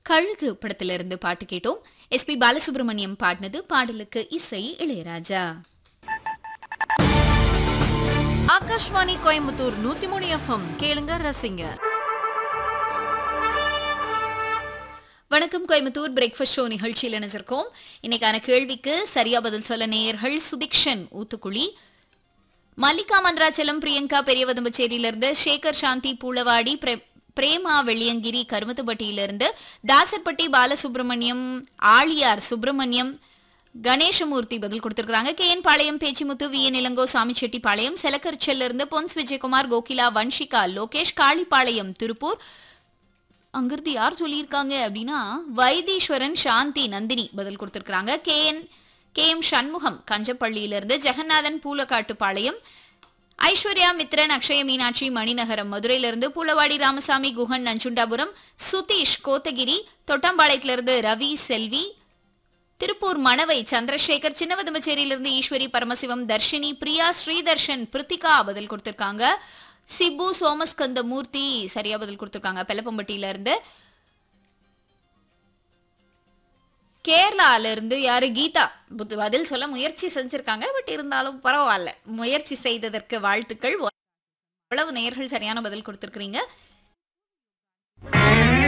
கழுகு படத்திலிருந்து பாட்டு கேட்டோம் எஸ்பி பாலசுப்ரமணியம் பாடினது பாடலுக்கு இசை இளையராஜா ஆகாஷ்வாணி கோயம்புத்தூர் நூத்தி மூணு எஃப்எம் கேளுங்க ரசிங்க வணக்கம் கோயம்புத்தூர் பிரேக்ஃபாஸ்ட் ஷோ நிகழ்ச்சியில் இணைஞ்சிருக்கோம் இன்னைக்கான கேள்விக்கு சரியா பதில் சொல்ல நேயர்கள் சுதிக்ஷன் ஊத்துக்குழி மல்லிகா மந்திராச்சலம் பிரியங்கா பெரியவதம்பச்சேரியிலிருந்து சேகர் சாந்தி பூளவாடி பிரே- பிரேமா வெள்ளியங்கிரி கருமத்துப்பட்டியிலிருந்து தாசர்பட்டி பாலசுப்ரமணியம் ஆழியார் சுப்பிரமணியம் கணேசமூர்த்தி பதில் கொடுத்திருக்காங்க K N Palayam Pechimuthu V N Ilango Samichettipalayam செலக்கரிச்சல்ல இருந்து பொன்ஸ் விஜயகுமார் கோகிலா வன்ஷிகா லோகேஷ் காளிப்பாளையம் திருப்பூர் அங்கிருந்து யார் சொல்லியிருக்காங்க அப்படின்னா வைத்தீஸ்வரன் சாந்தி நந்தினி பதில் கொடுத்திருக்காங்க K N K M Shanmugam கஞ்சப்பள்ளியிலிருந்து ஜெகநாதன் பூலக்காட்டுப்பாளையம் ஐஸ்வர்யா மித்ரன் அக்ஷய மீனாட்சி மணிநகரம் மதுரையிலிருந்து பூலவாடி ராமசாமி குஹன் நஞ்சுண்டாபுரம் சுதீஷ் கோத்தகிரி தொட்டம்பாளையத்திலிருந்து ரவி செல்வி திருப்பூர் மணவை சந்திரசேகர் சின்னவதம்பச்சேரியிலிருந்து ஈஸ்வரி பரமசிவம் தர்ஷினி பிரியா ஸ்ரீதர்ஷன் பிரித்திகா பதில் கொடுத்திருக்காங்க சிபு சோமஸ்கந்த மூர்த்தி சரியா பதில் கொடுத்திருக்காங்க பெலப்பம்பட்டியில இருந்து கேரளால இருந்து யாரு கீதா புத்- பதில் சொல்ல முயற்சி செஞ்சிருக்காங்க பட் இருந்தாலும் பரவாயில்ல முயற்சி செய்ததற்கு வாழ்த்துக்கள் எவ்வளவு நேயர்கள் சரியான பதில் கொடுத்திருக்கிறீங்க